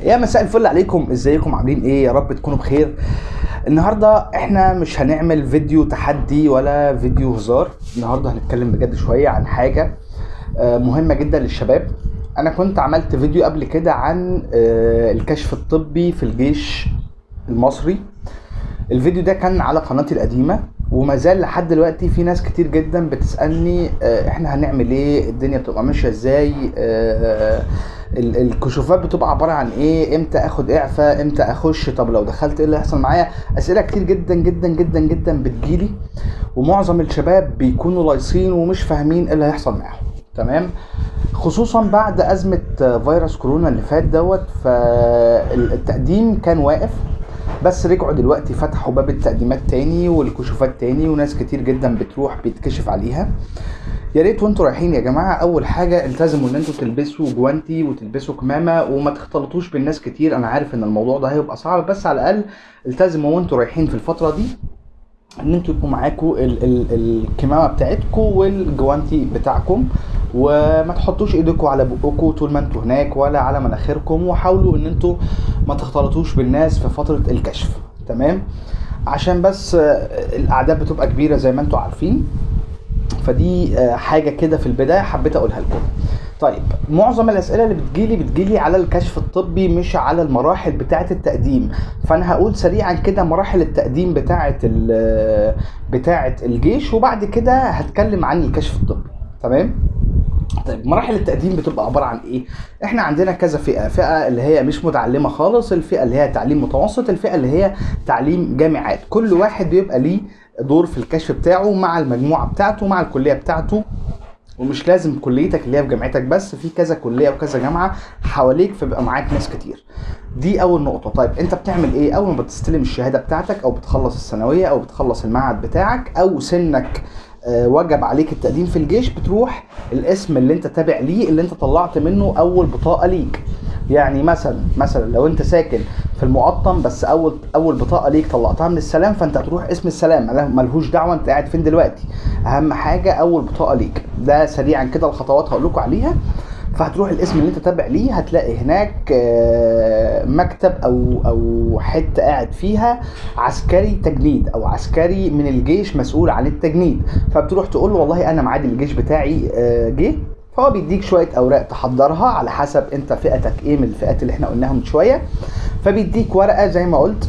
يا مساء الفل عليكم ازيكم عاملين ايه يا رب تكونوا بخير النهارده احنا مش هنعمل فيديو تحدي ولا فيديو هزار النهارده هنتكلم بجد شويه عن حاجه آه، مهمه جدا للشباب انا كنت عملت فيديو قبل كده عن آه، الكشف الطبي في الجيش المصري الفيديو ده كان على قناتي القديمه وما زال لحد دلوقتي في ناس كتير جدا بتسالني آه، احنا هنعمل ايه الدنيا بتبقى ماشيه ازاي آه، ال- الكشوفات بتبقى عباره عن ايه امتى اخد اعفاء امتى اخش طب لو دخلت ايه اللي هيحصل معايا اسئله كتير جدا جدا جدا جدا بتجيلي ومعظم الشباب بيكونوا لايصين ومش فاهمين ايه اللي هيحصل معاهم تمام خصوصا بعد ازمه فيروس كورونا اللي فات دوت فالتقديم كان واقف بس رجعوا دلوقتي فتحوا باب التقديمات تاني والكشوفات تاني وناس كتير جدا بتروح بيتكشف عليها يا ريت وانتوا رايحين يا جماعه اول حاجه التزموا ان انتوا تلبسوا جوانتي وتلبسوا كمامه وما تختلطوش بالناس كتير انا عارف ان الموضوع ده هيبقى صعب بس على الاقل التزموا وانتوا رايحين في الفتره دي ان انتوا يبقوا معاكم ال- ال- الكمامه بتاعتكم والجوانتي بتاعكم وما تحطوش ايديكم على بقكم طول ما انتوا هناك ولا على مناخيركم وحاولوا ان انتوا ما تختلطوش بالناس في فتره الكشف تمام عشان بس آه، الاعداد بتبقى كبيره زي ما انتوا عارفين فدي آه، حاجه كده في البدايه حبيت اقولها لكم طيب معظم الاسئله اللي بتجيلي بتجيلي على الكشف الطبي مش على المراحل بتاعه التقديم فانا هقول سريعا كده مراحل التقديم بتاعه ال- بتاعه الجيش وبعد كده هتكلم عن الكشف الطبي تمام طيب مراحل التقديم بتبقى عباره عن ايه؟ احنا عندنا كذا فئه، فئه اللي هي مش متعلمه خالص، الفئه اللي هي تعليم متوسط، الفئه اللي هي تعليم جامعات، كل واحد بيبقى ليه دور في الكشف بتاعه مع المجموعه بتاعته مع الكليه بتاعته ومش لازم كليتك اللي هي في جامعتك بس في كذا كليه وكذا جامعه حواليك فبيبقى معاك ناس كتير دي اول نقطه طيب انت بتعمل ايه اول ما بتستلم الشهاده بتاعتك او بتخلص الثانويه او بتخلص المعهد بتاعك او سنك آه، وجب عليك التقديم في الجيش بتروح الاسم اللي انت تابع ليه اللي انت طلعت منه اول بطاقه ليك يعني مثلا مثلا لو انت ساكن في المقطم بس اول اول بطاقه ليك طلعتها من السلام فانت هتروح اسم السلام مله- ملهوش دعوه انت قاعد فين دلوقتي اهم حاجه اول بطاقه ليك ده سريعا كده الخطوات هقول لكم عليها فهتروح الاسم اللي انت تابع ليه هتلاقي هناك آه، مكتب او او حته قاعد فيها عسكري تجنيد او عسكري من الجيش مسؤول عن التجنيد فبتروح تقول له والله انا ميعاد الجيش بتاعي آه، جه فهو بيديك شويه اوراق تحضرها على حسب انت فئتك ايه من الفئات اللي احنا قلناها من شويه فبيديك ورقه زي ما قلت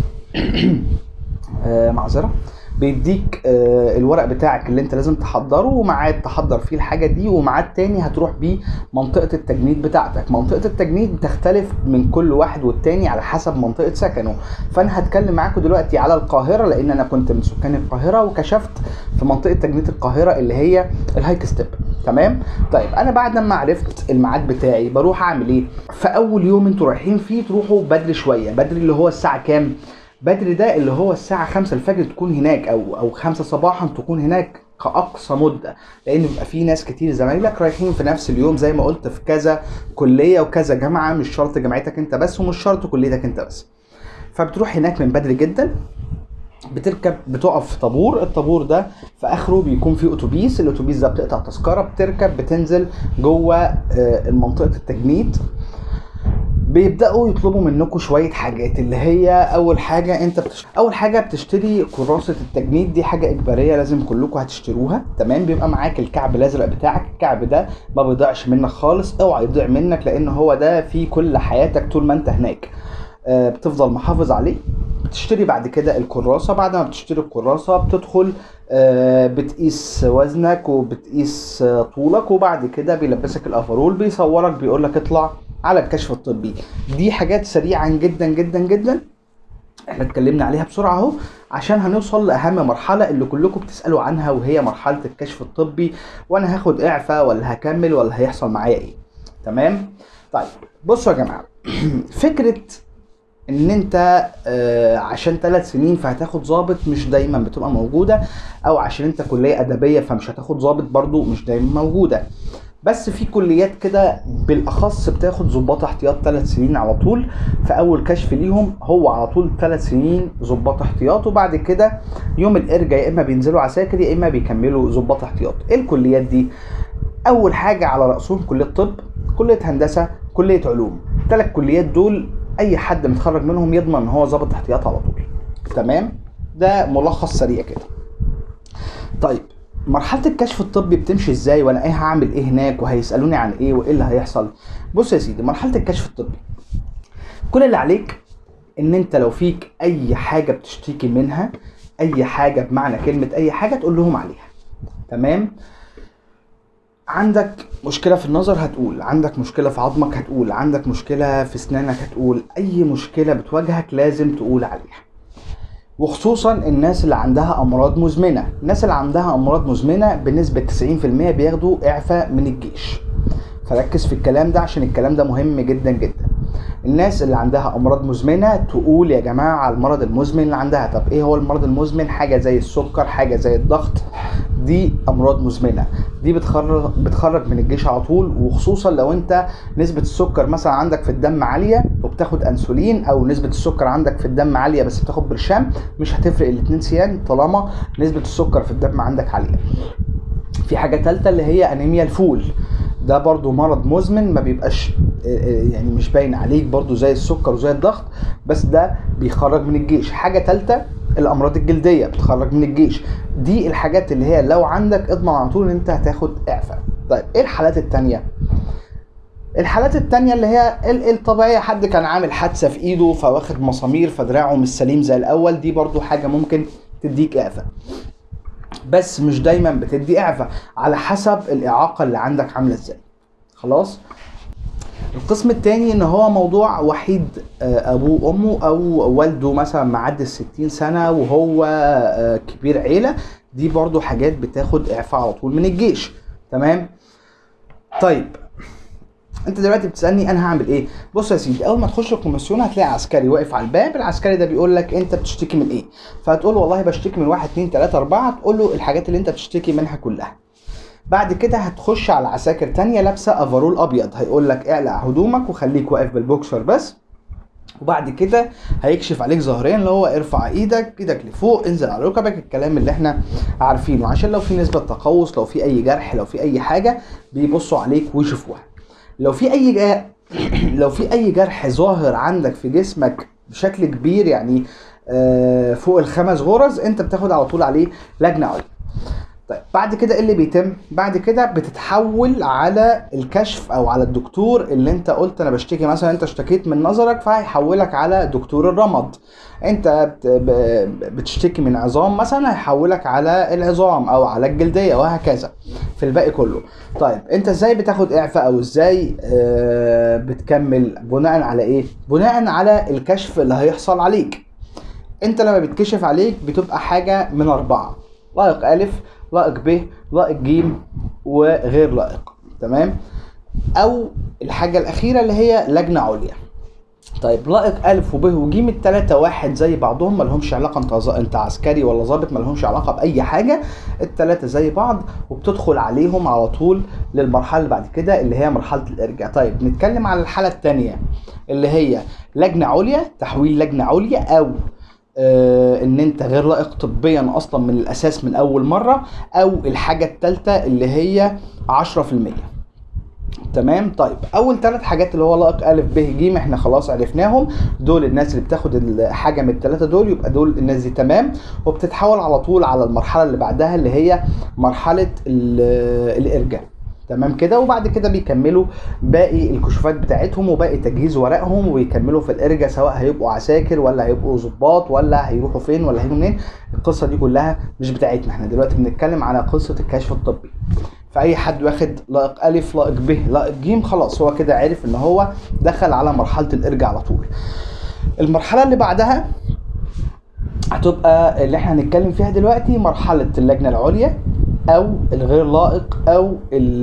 آه، معذره بيديك آه، الورق بتاعك اللي انت لازم تحضره وميعاد تحضر فيه الحاجه دي وميعاد تاني هتروح بيه منطقه التجنيد بتاعتك منطقه التجنيد بتختلف من كل واحد والتاني على حسب منطقه سكنه فانا هتكلم معاكم دلوقتي على القاهره لان انا كنت من سكان القاهره وكشفت في منطقه تجنيد القاهره اللي هي الهايك ستيب تمام طيب انا بعد ما عرفت الميعاد بتاعي بروح اعمل ايه في اول يوم انتوا رايحين فيه تروحوا بدري شويه بدري اللي هو الساعه كام بدري ده اللي هو الساعة خمسة الفجر تكون هناك أو أو خمسة صباحا تكون هناك كأقصى مدة لأن بيبقى في ناس كتير زمايلك رايحين في نفس اليوم زي ما قلت في كذا كلية وكذا جامعة مش شرط جامعتك أنت بس ومش شرط كليتك أنت بس فبتروح هناك من بدري جدا بتركب بتقف في طابور الطابور ده في اخره بيكون فيه اتوبيس الاتوبيس ده بتقطع تذكره بتركب بتنزل جوه آه، منطقه التجنيد بيبداوا يطلبوا منكم شويه حاجات اللي هي اول حاجه انت بتش... اول حاجه بتشتري كراسه التجنيد دي حاجه اجباريه لازم كلكم هتشتروها تمام بيبقى معاك الكعب الازرق بتاعك الكعب ده ما بيضيعش منك خالص اوعى يضيع منك لان هو ده في كل حياتك طول ما انت هناك آه، بتفضل محافظ عليه بتشتري بعد كده الكراسه بعد ما بتشتري الكراسه بتدخل آه، بتقيس وزنك وبتقيس آه، طولك وبعد كده بيلبسك الافرول بيصورك بيقول لك اطلع على الكشف الطبي دي حاجات سريعا جدا جدا جدا احنا اتكلمنا عليها بسرعه اهو عشان هنوصل لاهم مرحله اللي كلكم بتسالوا عنها وهي مرحله الكشف الطبي وانا هاخد اعفاء ولا هكمل ولا هيحصل معايا ايه تمام طيب بصوا يا جماعه فكره ان انت آه، عشان ثلاث سنين فهتاخد ضابط مش دايما بتبقى موجوده او عشان انت كليه ادبيه فمش هتاخد ضابط برضو مش دايما موجوده بس في كليات كده بالاخص بتاخد ضباط احتياط ثلاث سنين على طول في اول كشف ليهم هو على طول ثلاث سنين ضباط احتياط وبعد كده يوم الارجا يا اما بينزلوا عساكر يا اما بيكملوا ضباط احتياط ايه الكليات دي اول حاجه على راسهم كليه طب كليه هندسه كليه علوم ثلاث كليات دول اي حد متخرج منهم يضمن ان هو ظابط احتياط على طول تمام ده ملخص سريع كده طيب مرحلة الكشف الطبي بتمشي ازاي وانا ايه هعمل ايه هناك وهيسألوني عن ايه وايه اللي هيحصل بص يا سيدي مرحلة الكشف الطبي كل اللي عليك ان انت لو فيك اي حاجة بتشتكي منها اي حاجة بمعنى كلمة اي حاجة تقول لهم عليها تمام عندك مشكلة في النظر هتقول عندك مشكلة في عظمك هتقول عندك مشكلة في اسنانك هتقول اي مشكلة بتواجهك لازم تقول عليها وخصوصا الناس اللي عندها امراض مزمنه الناس اللي عندها امراض مزمنه بنسبه 90% بياخدوا اعفاء من الجيش فركز في الكلام ده عشان الكلام ده مهم جدا جدا الناس اللي عندها امراض مزمنه تقول يا جماعه على المرض المزمن اللي عندها طب ايه هو المرض المزمن حاجه زي السكر حاجه زي الضغط دي امراض مزمنه دي بتخرج بتخرج من الجيش على طول وخصوصا لو انت نسبه السكر مثلا عندك في الدم عاليه وبتاخد انسولين او نسبه السكر عندك في الدم عاليه بس بتاخد برشام مش هتفرق الاتنين سيان طالما نسبه السكر في الدم عندك عاليه في حاجه ثالثه اللي هي انيميا الفول ده برضو مرض مزمن ما بيبقاش يعني مش باين عليك برضو زي السكر وزي الضغط بس ده بيخرج من الجيش حاجه ثالثه الامراض الجلديه بتخرج من الجيش دي الحاجات اللي هي لو عندك اضمن على طول ان انت هتاخد اعفاء طيب ايه الحالات التانية الحالات التانية اللي هي الطبيعية حد كان عامل حادثة في ايده فواخد مسامير فدراعه مش سليم زي الاول دي برضو حاجة ممكن تديك اعفاء بس مش دايما بتدي اعفاء على حسب الاعاقة اللي عندك عاملة ازاي خلاص القسم التاني ان هو موضوع وحيد ابوه وامه او والده مثلا معدي الستين سنة وهو كبير عيلة دي برضو حاجات بتاخد اعفاء على طول من الجيش تمام طيب انت دلوقتي بتسالني انا هعمل ايه بص يا سيدي اول ما تخش الكوميسيون هتلاقي عسكري واقف على الباب العسكري ده بيقول لك انت بتشتكي من ايه فهتقول له والله بشتكي من واحد اتنين تلاته اربعه تقول له الحاجات اللي انت بتشتكي منها كلها بعد كده هتخش على عساكر تانية لابسه افرول ابيض هيقول لك اقلع هدومك وخليك واقف بالبوكسر بس وبعد كده هيكشف عليك ظهريا اللي هو ارفع ايدك ايدك لفوق انزل على ركبك الكلام اللي احنا عارفينه عشان لو في نسبه تقوس لو في اي جرح لو في اي حاجه بيبصوا عليك ويشوفوها لو في اي جرح لو في اي جرح ظاهر عندك في جسمك بشكل كبير يعني آه فوق الخمس غرز انت بتاخد على طول عليه لجنه عليا طيب بعد كده ايه اللي بيتم بعد كده بتتحول على الكشف او على الدكتور اللي انت قلت انا بشتكي مثلا انت اشتكيت من نظرك فهيحولك على دكتور الرمد انت بتشتكي من عظام مثلا هيحولك على العظام او على الجلديه وهكذا في الباقي كله طيب انت ازاي بتاخد اعفاء او ازاي آه بتكمل بناء على ايه بناء على الكشف اللي هيحصل عليك انت لما بيتكشف عليك بتبقى حاجه من اربعه لائق الف لائق ب لائق ج وغير لائق تمام او الحاجه الاخيره اللي هي لجنه عليا طيب لائق الف وب وج التلاته واحد زي بعضهم مالهمش علاقه انت ز... انت عسكري ولا ظابط مالهمش علاقه باي حاجه التلاته زي بعض وبتدخل عليهم على طول للمرحله اللي بعد كده اللي هي مرحله الارجاع طيب نتكلم على الحاله الثانيه اللي هي لجنه عليا تحويل لجنه عليا او آه ان انت غير لائق طبيا اصلا من الاساس من اول مره او الحاجه الثالثه اللي هي 10% تمام طيب اول ثلاث حاجات اللي هو لائق الف ب ج احنا خلاص عرفناهم دول الناس اللي بتاخد الحاجه من الثلاثه دول يبقى دول الناس دي تمام وبتتحول على طول على المرحله اللي بعدها اللي هي مرحله الارجاء تمام كده وبعد كده بيكملوا باقي الكشوفات بتاعتهم وباقي تجهيز ورقهم ويكملوا في الارجا سواء هيبقوا عساكر ولا هيبقوا ظباط ولا هيروحوا فين ولا هيجوا منين القصه دي كلها مش بتاعتنا احنا دلوقتي بنتكلم على قصه الكشف الطبي فاي حد واخد لائق الف لائق ب لائق ج خلاص هو كده عرف ان هو دخل على مرحله الارجاء على طول المرحله اللي بعدها هتبقى اللي احنا هنتكلم فيها دلوقتي مرحله اللجنه العليا او الغير لائق او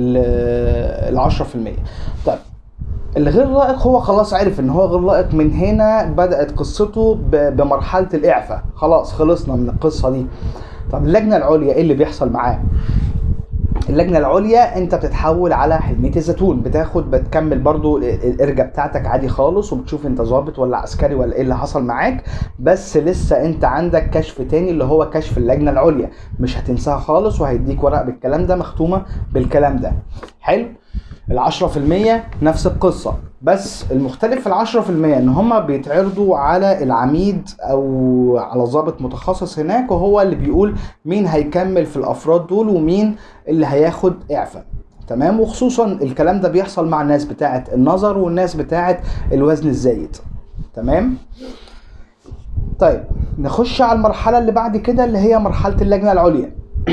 ال 10% طيب الغير لائق هو خلاص عرف ان هو غير لائق من هنا بدات قصته بمرحله الاعفاء خلاص خلصنا من القصه دي طب اللجنه العليا ايه اللي بيحصل معاه اللجنه العليا انت بتتحول على حلميه الزيتون بتاخد بتكمل برضو الارجا بتاعتك عادي خالص وبتشوف انت ظابط ولا عسكري ولا ايه اللي حصل معاك بس لسه انت عندك كشف تاني اللي هو كشف اللجنه العليا مش هتنساها خالص وهيديك ورق بالكلام ده مختومه بالكلام ده حلو العشرة في المية نفس القصة بس المختلف في العشرة في المية ان هما بيتعرضوا على العميد او على ضابط متخصص هناك وهو اللي بيقول مين هيكمل في الافراد دول ومين اللي هياخد اعفاء تمام وخصوصا الكلام ده بيحصل مع الناس بتاعه النظر والناس بتاعه الوزن الزايد تمام طيب نخش على المرحله اللي بعد كده اللي هي مرحله اللجنه العليا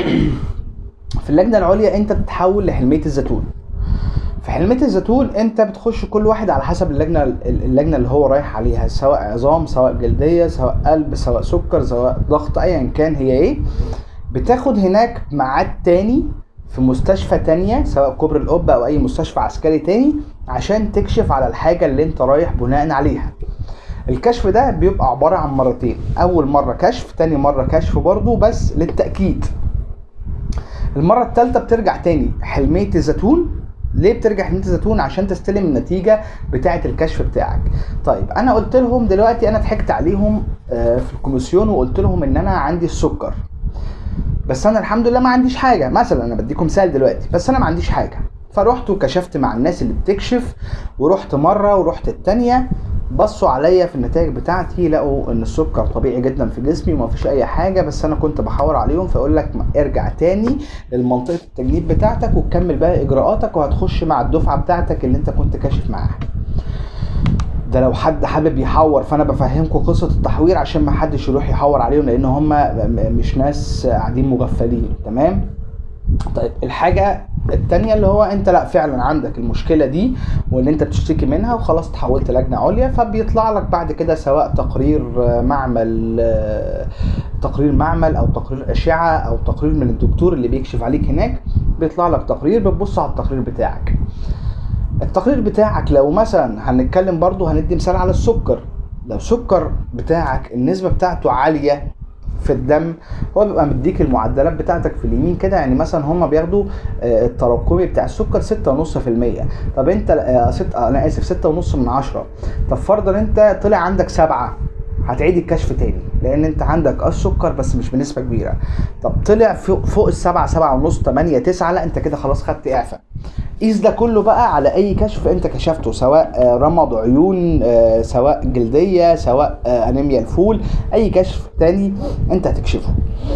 في اللجنه العليا انت بتتحول لحلميه الزيتون في حلمية الزيتون انت بتخش كل واحد على حسب اللجنة اللجنة اللي هو رايح عليها سواء عظام سواء جلدية سواء قلب سواء سكر سواء ضغط ايا كان هي ايه بتاخد هناك ميعاد تاني في مستشفى تانية سواء كوبري القبة او اي مستشفى عسكري تاني عشان تكشف على الحاجة اللي انت رايح بناء عليها الكشف ده بيبقى عبارة عن مرتين اول مرة كشف تاني مرة كشف برضه بس للتأكيد المرة التالتة بترجع تاني حلمية الزيتون ليه بترجع حلمية الزيتون عشان تستلم النتيجة بتاعة الكشف بتاعك طيب انا قلت لهم دلوقتي انا ضحكت عليهم في الكوميسيون وقلت لهم ان انا عندي السكر بس انا الحمد لله ما عنديش حاجه مثلا انا بديكم مثال دلوقتي بس انا ما عنديش حاجه فرحت وكشفت مع الناس اللي بتكشف ورحت مره ورحت التانيه بصوا عليا في النتائج بتاعتي لقوا ان السكر طبيعي جدا في جسمي وما فيش اي حاجه بس انا كنت بحاور عليهم فيقول لك ارجع تاني لمنطقه التجنيد بتاعتك وتكمل بقى اجراءاتك وهتخش مع الدفعه بتاعتك اللي انت كنت كاشف معاها ده لو حد حابب يحور فانا بفهمكم قصه التحوير عشان ما حدش يروح يحور عليهم لان هم مش ناس قاعدين مغفلين تمام طيب الحاجه التانية اللي هو انت لا فعلا عندك المشكله دي وان انت بتشتكي منها وخلاص تحولت لجنه عليا فبيطلع لك بعد كده سواء تقرير معمل تقرير معمل او تقرير اشعه او تقرير من الدكتور اللي بيكشف عليك هناك بيطلع لك تقرير بتبص على التقرير بتاعك التقرير بتاعك لو مثلا هنتكلم برضو هندي مثال على السكر لو سكر بتاعك النسبة بتاعته عالية في الدم هو بيبقى مديك المعدلات بتاعتك في اليمين كده يعني مثلا هم بياخدوا التراكمي بتاع السكر ستة ونص في المية طب انت ست انا اسف ستة ونص من عشرة طب فرضا انت طلع عندك سبعة هتعيد الكشف تاني لان انت عندك السكر بس مش بنسبه كبيره طب طلع فوق, فوق السبعة سبعة ونص تمانية تسعة لا انت كده خلاص خدت اعفاء قيس ده كله بقى على اي كشف انت كشفته سواء رمض عيون سواء جلديه سواء انيميا الفول اي كشف تاني انت هتكشفه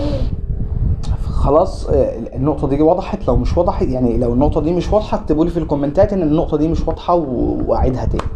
خلاص النقطة دي وضحت لو مش وضحت يعني لو النقطة دي مش واضحة اكتبوا لي في الكومنتات ان النقطة دي مش واضحة واعيدها تاني.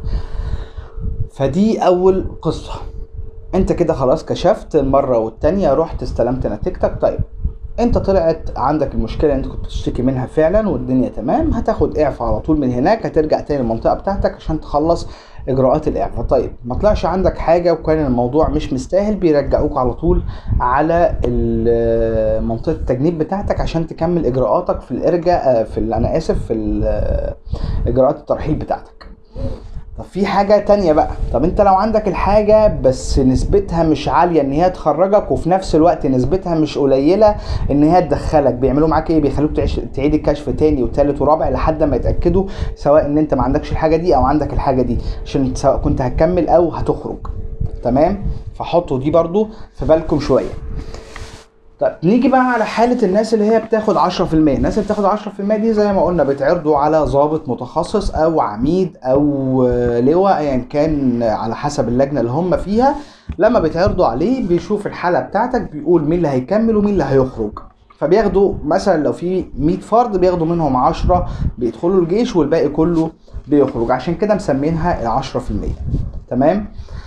فدي أول قصة. انت كده خلاص كشفت المرة والتانية رحت استلمت نتيجتك طيب انت طلعت عندك المشكله انت كنت بتشتكي منها فعلا والدنيا تمام هتاخد اعفاء على طول من هناك هترجع تاني المنطقه بتاعتك عشان تخلص اجراءات الاعفاء طيب ما طلعش عندك حاجه وكان الموضوع مش مستاهل بيرجعوك على طول على منطقه التجنيب بتاعتك عشان تكمل اجراءاتك في الارجاء في انا اسف في اجراءات الترحيل بتاعتك طب في حاجه تانية بقى طب انت لو عندك الحاجه بس نسبتها مش عاليه ان هي تخرجك وفي نفس الوقت نسبتها مش قليله ان هي تدخلك بيعملوا معاك ايه بيخلوك تعيش تعيد الكشف تاني وتالت ورابع لحد ما يتاكدوا سواء ان انت ما عندكش الحاجه دي او عندك الحاجه دي عشان سواء كنت هتكمل او هتخرج تمام فحطوا دي برضو في بالكم شويه طيب نيجي بقى على حالة الناس اللي هي بتاخد 10% الناس اللي بتاخد 10% دي زي ما قلنا بيتعرضوا على ضابط متخصص او عميد او لواء ايا كان على حسب اللجنة اللي هم فيها لما بيتعرضوا عليه بيشوف الحالة بتاعتك بيقول مين اللي هيكمل ومين اللي هيخرج فبياخدوا مثلا لو في 100 فرد بياخدوا منهم 10 بيدخلوا الجيش والباقي كله بيخرج عشان كده مسمينها ال 10% تمام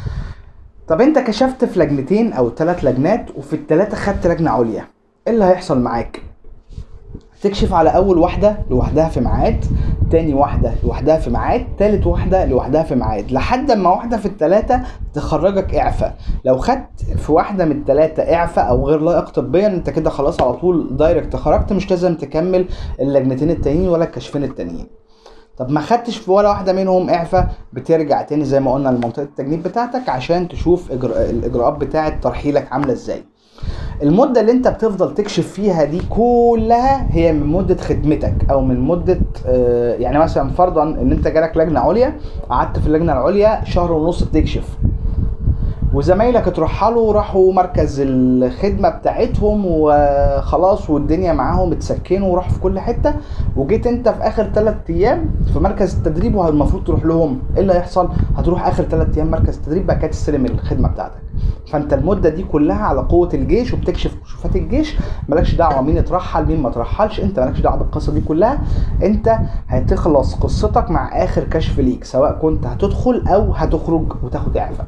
طب انت كشفت في لجنتين او ثلاث لجنات وفي الثلاثه خدت لجنه عليا ايه اللي هيحصل معاك تكشف على اول واحده لوحدها في ميعاد تاني واحده لوحدها في ميعاد تالت واحده لوحدها في ميعاد لحد اما واحده في الثلاثه تخرجك اعفاء لو خدت في واحده من الثلاثه اعفاء او غير لائق طبيا انت كده خلاص على طول دايركت خرجت مش لازم تكمل اللجنتين التانيين ولا الكشفين التانيين طب ما خدتش في ولا واحده منهم اعفاء بترجع تاني زي ما قلنا لمنطقه التجنيد بتاعتك عشان تشوف إجراء الاجراءات بتاعه ترحيلك عامله ازاي المدة اللي انت بتفضل تكشف فيها دي كلها هي من مدة خدمتك او من مدة آه يعني مثلا فرضا ان انت جالك لجنة عليا قعدت في اللجنة العليا شهر ونص بتكشف وزمايلك اترحلوا وراحوا مركز الخدمه بتاعتهم وخلاص والدنيا معاهم اتسكنوا وراحوا في كل حته وجيت انت في اخر ثلاث ايام في مركز التدريب والمفروض تروح لهم ايه اللي هيحصل هتروح اخر ثلاث ايام مركز التدريب بقى كده تستلم الخدمه بتاعتك فانت المده دي كلها على قوه الجيش وبتكشف كشوفات الجيش مالكش دعوه مين اترحل مين ما اترحلش انت مالكش دعوه بالقصه دي كلها انت هتخلص قصتك مع اخر كشف ليك سواء كنت هتدخل او هتخرج وتاخد اعفاء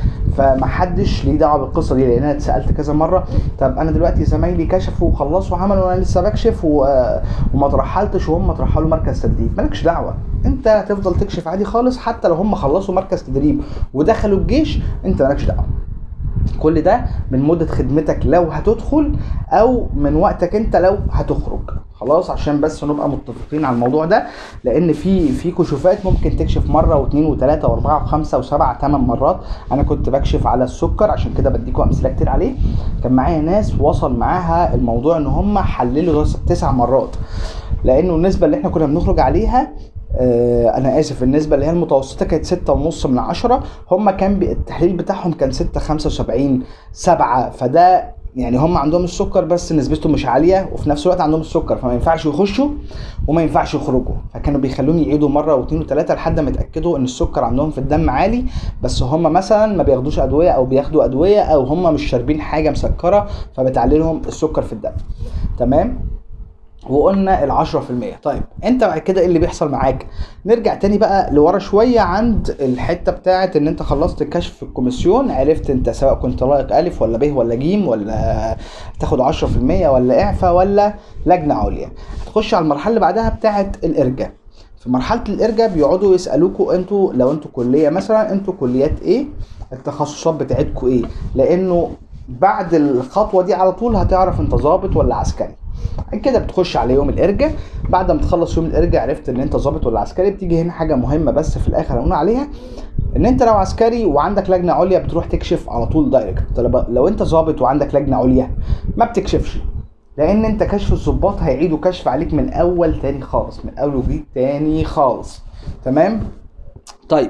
فمحدش ليه دعوه بالقصه دي لان انا اتسالت كذا مره طب انا دلوقتي زمايلي كشفوا وخلصوا وعملوا وانا لسه بكشف و... وما اترحلتش وهم اترحلوا مركز تدريب مالكش دعوه انت هتفضل تكشف عادي خالص حتى لو هم خلصوا مركز تدريب ودخلوا الجيش انت مالكش دعوه كل ده من مدة خدمتك لو هتدخل او من وقتك انت لو هتخرج خلاص عشان بس نبقى متفقين على الموضوع ده لان في في كشوفات ممكن تكشف مره واثنين وثلاثه واربعه وخمسه وسبعه ثمان مرات انا كنت بكشف على السكر عشان كده بديكم امثله كتير عليه كان معايا ناس وصل معاها الموضوع ان هم حللوا تسع مرات لانه النسبه اللي احنا كنا بنخرج عليها آه انا اسف النسبه اللي هي المتوسطه كانت ستة ونص من عشرة هم كان بي- التحليل بتاعهم كان ستة خمسة وسبعين سبعة فده يعني هم عندهم السكر بس نسبتهم مش عاليه وفي نفس الوقت عندهم السكر فما ينفعش يخشوا وما ينفعش يخرجوا فكانوا بيخلوهم يعيدوا مره واثنين وثلاثه لحد ما يتاكدوا ان السكر عندهم في الدم عالي بس هم مثلا ما بياخدوش ادويه او بياخدوا ادويه او هم مش شاربين حاجه مسكره فبتعلي السكر في الدم تمام وقلنا ال 10% طيب انت بعد كده ايه اللي بيحصل معاك نرجع تاني بقى لورا شويه عند الحته بتاعه ان انت خلصت الكشف في الكوميسيون عرفت انت سواء كنت لائق الف ولا ب ولا ج ولا تاخد 10% ولا اعفاء ولا لجنه عليا تخش على المرحله اللي بعدها بتاعه الارجاء في مرحله الارجاء بيقعدوا يسالوكوا انتوا لو انتوا كليه مثلا انتوا كليات ايه التخصصات بتاعتكوا ايه لانه بعد الخطوه دي على طول هتعرف انت ظابط ولا عسكري كده بتخش على يوم الارجاء بعد ما تخلص يوم الارجاء عرفت ان انت ظابط ولا عسكري بتيجي هنا حاجه مهمه بس في الاخر هنقول عليها ان انت لو عسكري وعندك لجنه عليا بتروح تكشف على طول دايركت طب لو انت ظابط وعندك لجنه عليا ما بتكشفش لان انت كشف الظباط هيعيدوا كشف عليك من اول تاني خالص من اول وجديد تاني خالص تمام طيب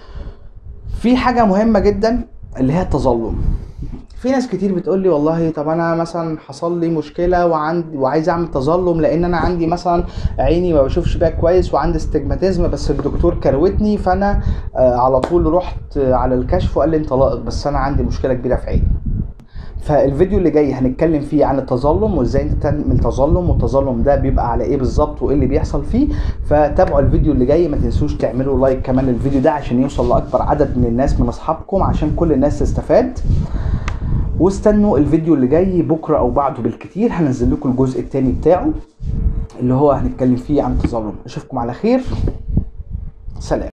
في حاجه مهمه جدا اللي هي التظلم في ناس كتير بتقول لي والله طب انا مثلا حصل لي مشكله وعندي وعايز اعمل تظلم لان انا عندي مثلا عيني ما بشوفش بيها كويس وعندي استجماتيزم بس الدكتور كروتني فانا آه على طول رحت على الكشف وقال لي انت لائق بس انا عندي مشكله كبيره في عيني فالفيديو اللي جاي هنتكلم فيه عن التظلم وازاي انت تعمل تظلم والتظلم ده بيبقى على ايه بالظبط وايه اللي بيحصل فيه فتابعوا الفيديو اللي جاي ما تنسوش تعملوا لايك كمان للفيديو ده عشان يوصل لاكبر عدد من الناس من اصحابكم عشان كل الناس تستفاد واستنوا الفيديو اللي جاي بكره او بعده بالكتير هنزل لكم الجزء الثاني بتاعه اللي هو هنتكلم فيه عن التظلم اشوفكم على خير سلام